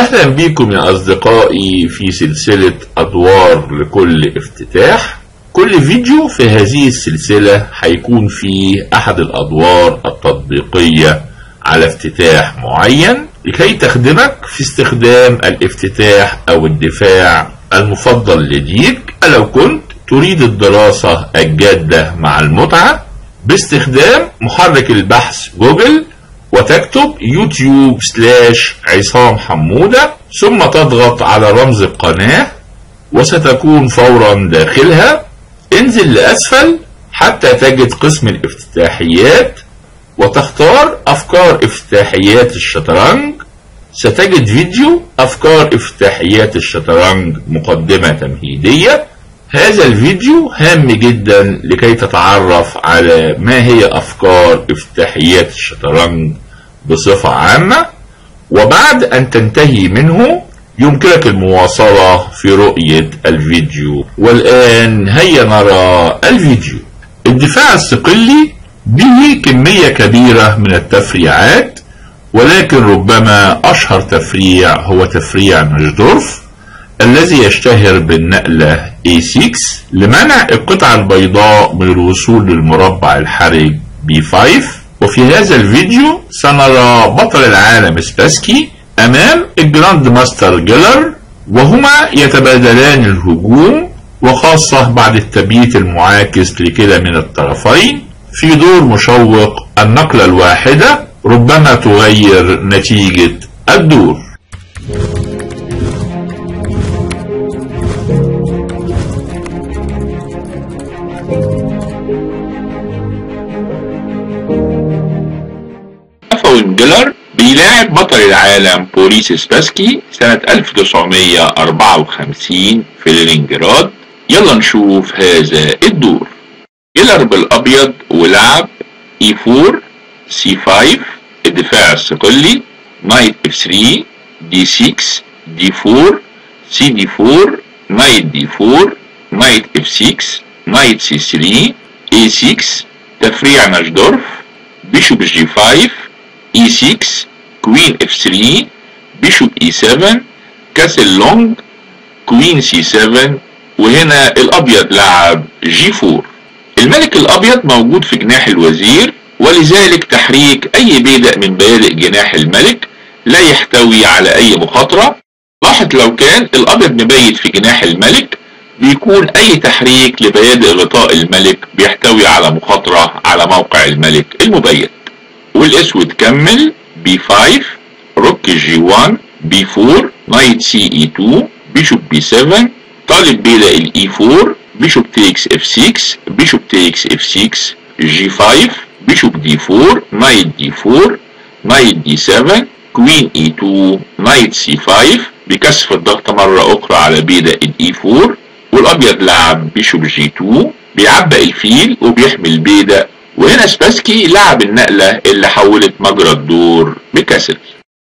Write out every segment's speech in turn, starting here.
أهلا بكم يا أصدقائي في سلسلة أدوار لكل افتتاح كل فيديو في هذه السلسلة هيكون فيه أحد الأدوار التطبيقية على افتتاح معين لكي تخدمك في استخدام الافتتاح أو الدفاع المفضل لديك لو كنت تريد الدراسة الجادة مع المتعة باستخدام محرك البحث جوجل وتكتب يوتيوب سلاش عصام حمودة ثم تضغط على رمز القناة وستكون فورا داخلها انزل لأسفل حتى تجد قسم الافتتاحيات وتختار أفكار افتتاحيات الشطرنج ستجد فيديو أفكار افتتاحيات الشطرنج مقدمة تمهيدية هذا الفيديو هام جدا لكي تتعرف على ما هي أفكار افتتاحيات الشطرنج بصفة عامة وبعد أن تنتهي منه يمكنك المواصلة في رؤية الفيديو والآن هيا نرى الفيديو الدفاع الصقلي به كمية كبيرة من التفريعات ولكن ربما أشهر تفريع هو تفريع نجدورف الذي يشتهر بالنقلة A6 لمنع القطعة البيضاء من الوصول للمربع الحرج B5 وفي هذا الفيديو سنرى بطل العالم سباسكي أمام الجراند ماستر جيلر وهما يتبادلان الهجوم وخاصة بعد التبييت المعاكس لكلا من الطرفين في دور مشوق النقلة الواحدة ربما تغير نتيجة الدور جيلر بيلاعب بطل العالم بوريس سباسكي سنة 1954 في لينينجراد يلا نشوف هذا الدور جيلر بالأبيض ولعب E4 C5 الدفاع الصقلي نايت F3 D6 D4 CD4 نايت D4 نايت F6 نايت C3 A6 تفريع نجدورف بيشوب G5 E6 كوين F3 بيشوب E7 كاسل لونج كوين C7 وهنا الأبيض لعب G4 الملك الأبيض موجود في جناح الوزير ولذلك تحريك أي بيدق من بيادق جناح الملك لا يحتوي على أي مخاطرة لاحظ لو كان الأبيض مبيت في جناح الملك بيكون أي تحريك لبيادق غطاء الملك بيحتوي على مخاطرة على موقع الملك المبيت والاسود كمل B5 روك G1 B4 نايت سي E2 بيشوب B7 طالب بيدق ال E4 بيشوب تيكس F6 بيشوب تيكس F6 G5 بيشوب D4 نايت D4 نايت D7 كوين E2 نايت C5 بكثف الضغط مرة أخرى على بيدق ال E4 والأبيض لعب بيشوب G2 بيعبق الفيل وبيحمي البيدق وهنا سباسكي لعب النقلة اللي حولت مجرى الدور بكسل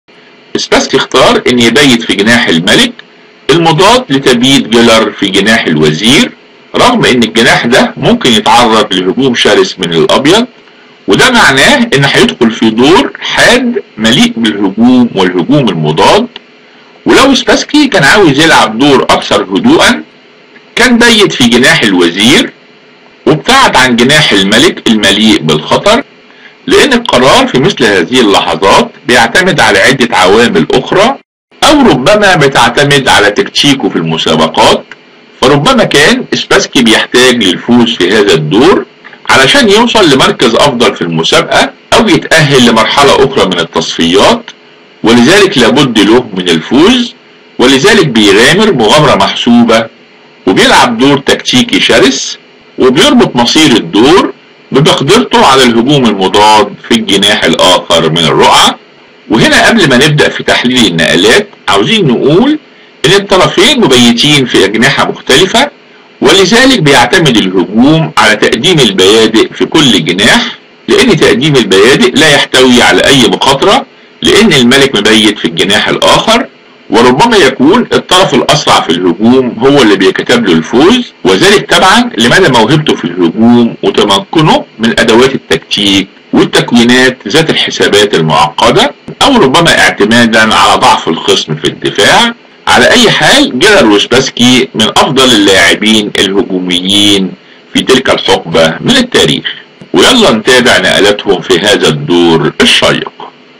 سباسكي اختار ان يبيت في جناح الملك المضاد لتبييت جيلر في جناح الوزير رغم ان الجناح ده ممكن يتعرض لهجوم شرس من الابيض وده معناه ان هيدخل في دور حاد مليء بالهجوم والهجوم المضاد ولو سباسكي كان عاوز يلعب دور اكثر هدوءا كان بيت في جناح الوزير وابتعد عن جناح الملك المليء بالخطر لأن القرار في مثل هذه اللحظات بيعتمد على عدة عوامل أخرى أو ربما بتعتمد على تكتيكه في المسابقات فربما كان سباسكي بيحتاج للفوز في هذا الدور علشان يوصل لمركز أفضل في المسابقة أو يتأهل لمرحلة أخرى من التصفيات ولذلك لابد له من الفوز ولذلك بيغامر مغامرة محسوبة وبيلعب دور تكتيكي شرس وبيربط مصير الدور بمقدرته على الهجوم المضاد في الجناح الآخر من الرقعة وهنا قبل ما نبدأ في تحليل النقلات عاوزين نقول إن الطرفين مبيتين في أجنحة مختلفة ولذلك بيعتمد الهجوم على تقديم البيادق في كل جناح لأن تقديم البيادق لا يحتوي على أي مخاطرة لأن الملك مبيت في الجناح الآخر وربما يكون الطرف الأسرع في الهجوم هو اللي بيكتب له الفوز وذلك تبعا لمدى موهبته في الهجوم وتمكنه من أدوات التكتيك والتكوينات ذات الحسابات المعقدة او ربما اعتمادا على ضعف الخصم في الدفاع على اي حال جيلر وسباسكي من افضل اللاعبين الهجوميين في تلك الحقبة من التاريخ ويلا نتابع نقلاتهم في هذا الدور الشيق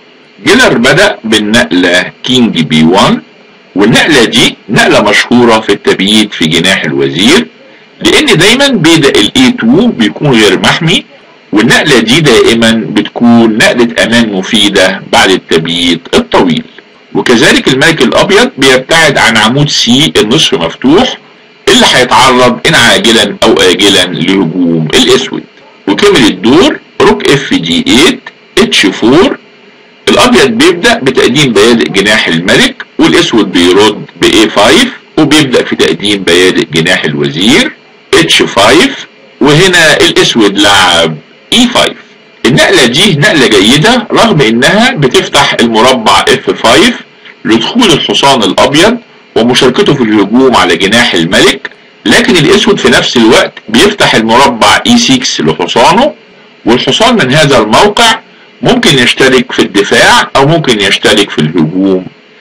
جيلر بدأ بالنقلة كينج بي 1 والنقلة دي نقلة مشهورة في التبييت في جناح الوزير لان دايما بيدا الاي 2 بيكون غير محمي والنقلة دي دائما بتكون نقلة امان مفيدة بعد التبييت الطويل وكذلك الملك الابيض بيبتعد عن عمود سي النصف مفتوح اللي هيتعرض ان عاجلا او اجلا لهجوم الاسود وكمل الدور روك اف دي 8 اتش 4 الابيض بيبدا بتقديم بيادق جناح الملك والاسود بيرد ب a 5 وبيبدا في تقديم بيادق جناح الوزير اتش 5 وهنا الاسود لعب اي 5 النقلة دي نقلة جيدة رغم انها بتفتح المربع اف 5 لدخول الحصان الابيض ومشاركته في الهجوم على جناح الملك لكن الاسود في نفس الوقت بيفتح المربع اي 6 لحصانه والحصان من هذا الموقع ممكن يشترك في الدفاع او ممكن يشترك في الهجوم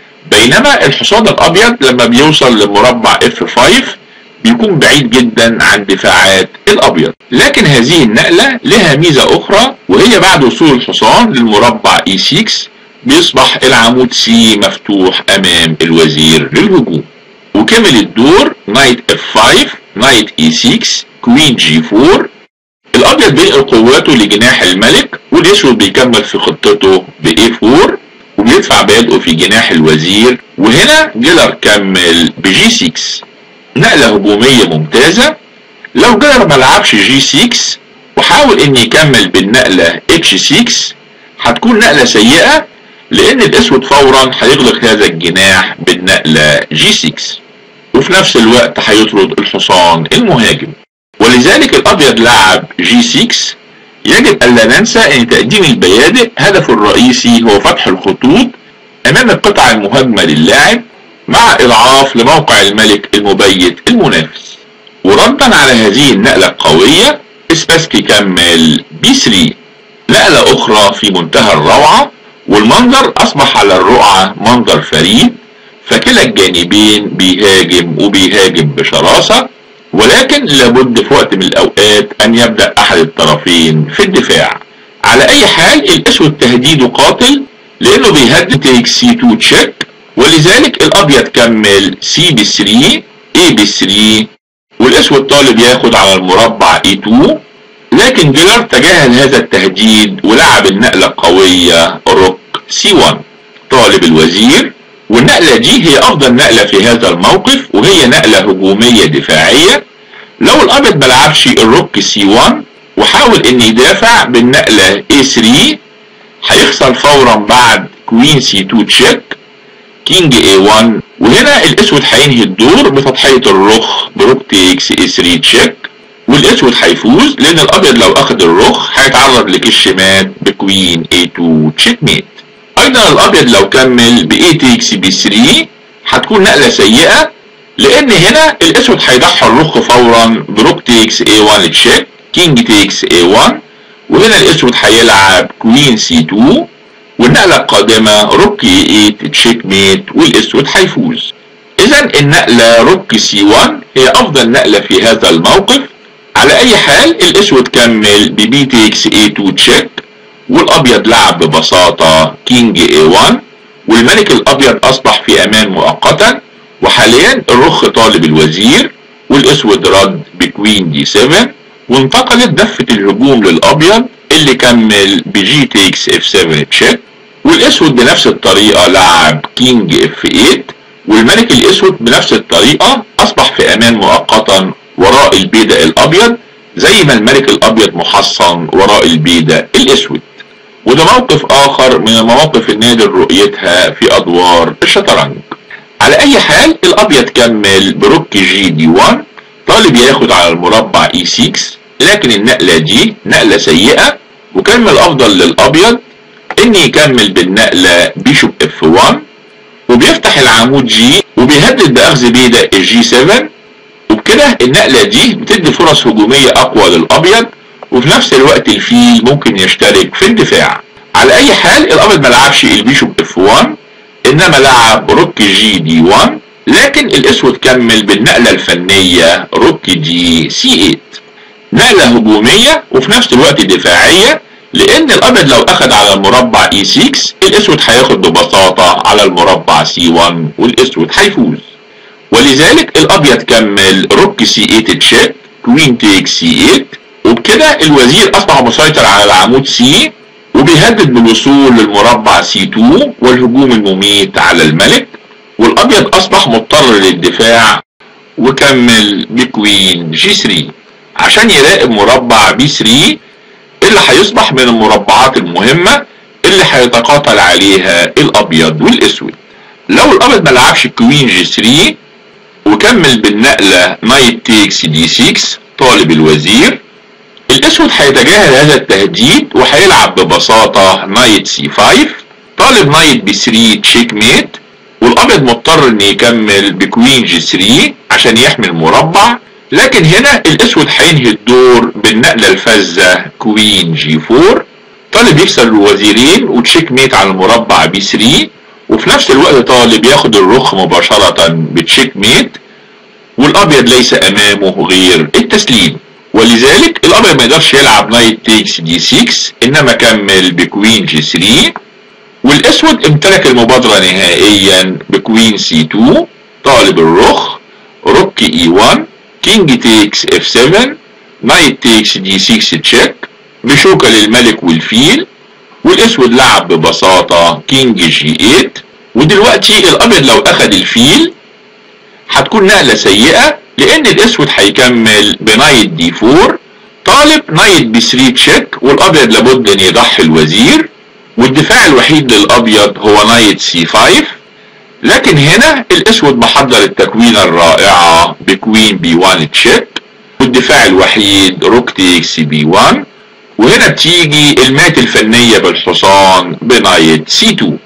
بينما الحصان الابيض لما بيوصل لمربع اف 5 بيكون بعيد جدا عن دفاعات الابيض لكن هذه النقلة لها ميزة اخرى وهي بعد وصول الحصان للمربع اي 6 بيصبح العمود سي مفتوح امام الوزير للهجوم وكمل الدور نايت اف 5 نايت اي 6 كوين جي 4 الابيض بينقل قواته لجناح الملك والاسود بيكمل في خطته ب اي 4 وبيدفع بادئه في جناح الوزير وهنا جيلر كمل بجي 6 نقلة هجومية ممتازة لو جيلر ملعبش جي 6 وحاول ان يكمل بالنقلة اتش 6 هتكون نقلة سيئة لان الاسود فورا هيغلق هذا الجناح بالنقلة جي 6 وفي نفس الوقت هيطرد الحصان المهاجم ولذلك الابيض لعب جي 6 يجب الا ننسى ان تقديم البيادق هدفه الرئيسي هو فتح الخطوط امام القطع المهاجمة للاعب مع اضعاف لموقع الملك المبيت المنافس وردا على هذه النقلة القوية سباسكي كمل بي 3 نقلة اخرى في منتهى الروعة والمنظر اصبح على الرقعة منظر فريد فكلا الجانبين بيهاجم وبيهاجم بشراسة ولكن لابد في وقت من الاوقات ان يبدأ احد الطرفين في الدفاع على اي حال الاسود تهديده قاتل لانه بيهدد تيك سي 2 تشيك ولذلك الابيض كمل سي ب 3 اي ب 3 والاسود طالب ياخد على المربع اي 2 لكن جيلر تجاهل هذا التهديد ولعب النقلة القوية روك سي 1 طالب الوزير والنقلة دي هي افضل نقلة في هذا الموقف وهي نقلة هجومية دفاعية لو الابيض ملعبش الروك سي 1 وحاول ان يدافع بالنقلة اي 3 هيخسر فورا بعد كوين سي 2 تشيك كينج اي 1 وهنا الاسود هينهي الدور بتضحية الرخ بروك تيكس اي 3 تشيك والاسود هيفوز لان الابيض لو اخد الرخ هيتعرض لكش مات بكوين اي 2 تشيك ميت ايضا الابيض لو كمل ب اي تيكس بي 3 هتكون نقلة سيئة لان هنا الاسود هيضحي الرخ فورا بروك تيكس اي 1 تشيك كينج تيكس اي 1 وهنا الاسود هيلعب كوين سي 2 والنقلة القادمة روك اي 8 تشيك ميت والاسود هيفوز اذا النقلة روك سي 1 هي افضل نقلة في هذا الموقف على اي حال الاسود كمل ببي تيكس اي 2 تشيك والابيض لعب ببساطة كينج اي 1 والملك الابيض اصبح في امان مؤقتا وحاليا الرخ طالب الوزير والاسود رد بكوين دي 7 وانتقلت دفة الهجوم للابيض اللي كمل بجي تيكس اف 7 تشيك والاسود بنفس الطريقة لعب كينج اف 8 والملك الاسود بنفس الطريقة اصبح في امان مؤقتا وراء البيدق الابيض زي ما الملك الابيض محصن وراء البيدق الاسود وده موقف اخر من المواقف النادر رؤيتها في ادوار الشطرنج على اي حال الابيض كمل بروك جي دي 1 طالب ياخد على المربع اي 6 لكن النقلة دي نقلة سيئة وكان من الافضل للابيض ان يكمل بالنقلة بيشوب اف 1 وبيفتح العمود جي وبيهدد باخذ بيدق الجي 7 وبكده النقلة دي بتدي فرص هجومية اقوى للابيض وفي نفس الوقت الفيل ممكن يشترك في الدفاع على اي حال الابيض ما لعبش البيشوب اف 1 انما لعب روك جي دي 1 لكن الاسود كمل بالنقله الفنيه روك دي سي 8 نقله هجوميه وفي نفس الوقت دفاعيه لان الابيض لو اخذ على المربع اي 6 الاسود هياخد ببساطه على المربع سي 1 والاسود هيفوز ولذلك الابيض كمل روك سي 8 تشيك كوين تيك سي 8 وبكده الوزير اصبح مسيطر على العمود سي وبيهدد بالوصول للمربع سي 2 والهجوم المميت على الملك والابيض اصبح مضطر للدفاع وكمل بكوين جي 3 عشان يراقب مربع بي 3 اللي هيصبح من المربعات المهمة اللي هيتقاتل عليها الابيض والاسود لو الابيض ما لعبش كوين جي 3 وكمل بالنقلة نايت تيكس دي 6 طالب الوزير الاسود هيتجاهل هذا التهديد وهيلعب ببساطة نايت سي 5 طالب نايت بي 3 تشيك ميت والابيض مضطر ان يكمل بكوين جي 3 عشان يحمي المربع لكن هنا الاسود هينهي الدور بالنقلة الفذة كوين جي 4 طالب يكسر الوزيرين وتشيك ميت على المربع بي 3 وفي نفس الوقت طالب ياخد الرخ مباشرة بتشيك ميت والابيض ليس امامه غير التسليم ولذلك الابيض ما يقدرش يلعب نايت تيكس دي 6 انما كمل بكوين جي 3 والاسود امتلك المبادرة نهائيا بكوين سي 2 طالب الرخ روك اي 1 كينج تيكس اف 7 نايت تيكس دي 6 تشيك بشوكة للملك والفيل والاسود لعب ببساطة كينج جي 8 ودلوقتي الابيض لو اخد الفيل هتكون نقلة سيئة لان الاسود هيكمل بنايت دي 4 طالب نايت بي 3 تشيك والابيض لابد ان يضحي الوزير والدفاع الوحيد للابيض هو نايت سي 5 لكن هنا الاسود محضر التكوينة الرائعة بكوين بي 1 تشيك والدفاع الوحيد روك تيكس بي 1 وهنا بتيجي المات الفنية بالحصان بنايت سي 2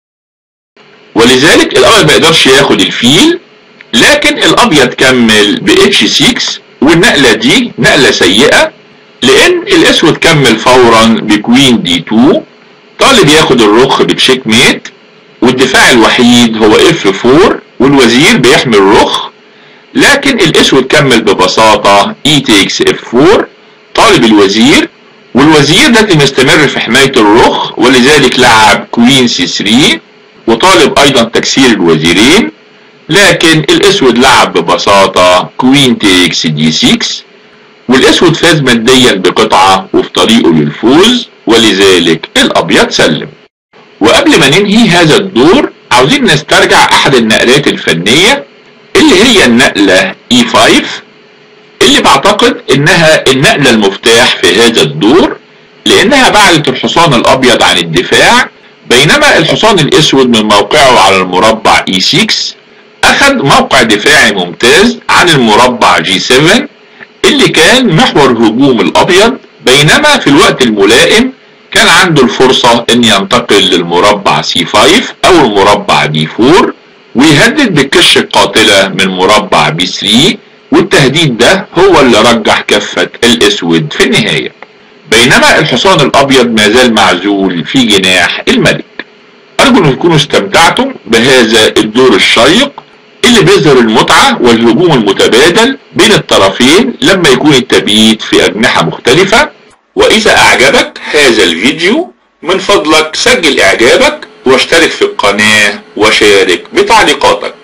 ولذلك الابيض ما يقدرش ياخد الفيل لكن الابيض كمل ب اتش 6 والنقلة دي نقلة سيئة لان الاسود كمل فورا بكوين دي 2 طالب ياخد الرخ بتشيك ميت والدفاع الوحيد هو اف 4 والوزير بيحمي الرخ لكن الاسود كمل ببساطة اي تيكس اف 4 طالب الوزير والوزير لازم يستمر في حماية الرخ ولذلك لعب كوين سي 3 وطالب ايضا تكسير الوزيرين لكن الاسود لعب ببساطة كوين تيكس دي 6 والاسود فاز ماديا بقطعة وفي طريقه للفوز ولذلك الابيض سلم وقبل ما ننهي هذا الدور عاوزين نسترجع احد النقلات الفنية اللي هي النقلة E5 اللي بعتقد انها النقلة المفتاح في هذا الدور لانها بعدت الحصان الابيض عن الدفاع بينما الحصان الاسود من موقعه على المربع E6 اخذ موقع دفاعي ممتاز عن المربع G7 اللي كان محور هجوم الابيض بينما في الوقت الملائم كان عنده الفرصة ان ينتقل للمربع C5 او المربع D4 ويهدد بالكش القاتلة من مربع B3 والتهديد ده هو اللي رجح كفة الاسود في النهاية بينما الحصان الابيض ما زال معزول في جناح الملك ارجو ان تكونوا استمتعتم بهذا الدور الشيق اللي بيظهر المتعة والهجوم المتبادل بين الطرفين لما يكون التبييت في اجنحة مختلفة واذا اعجبك هذا الفيديو من فضلك سجل اعجابك واشترك في القناة وشارك بتعليقاتك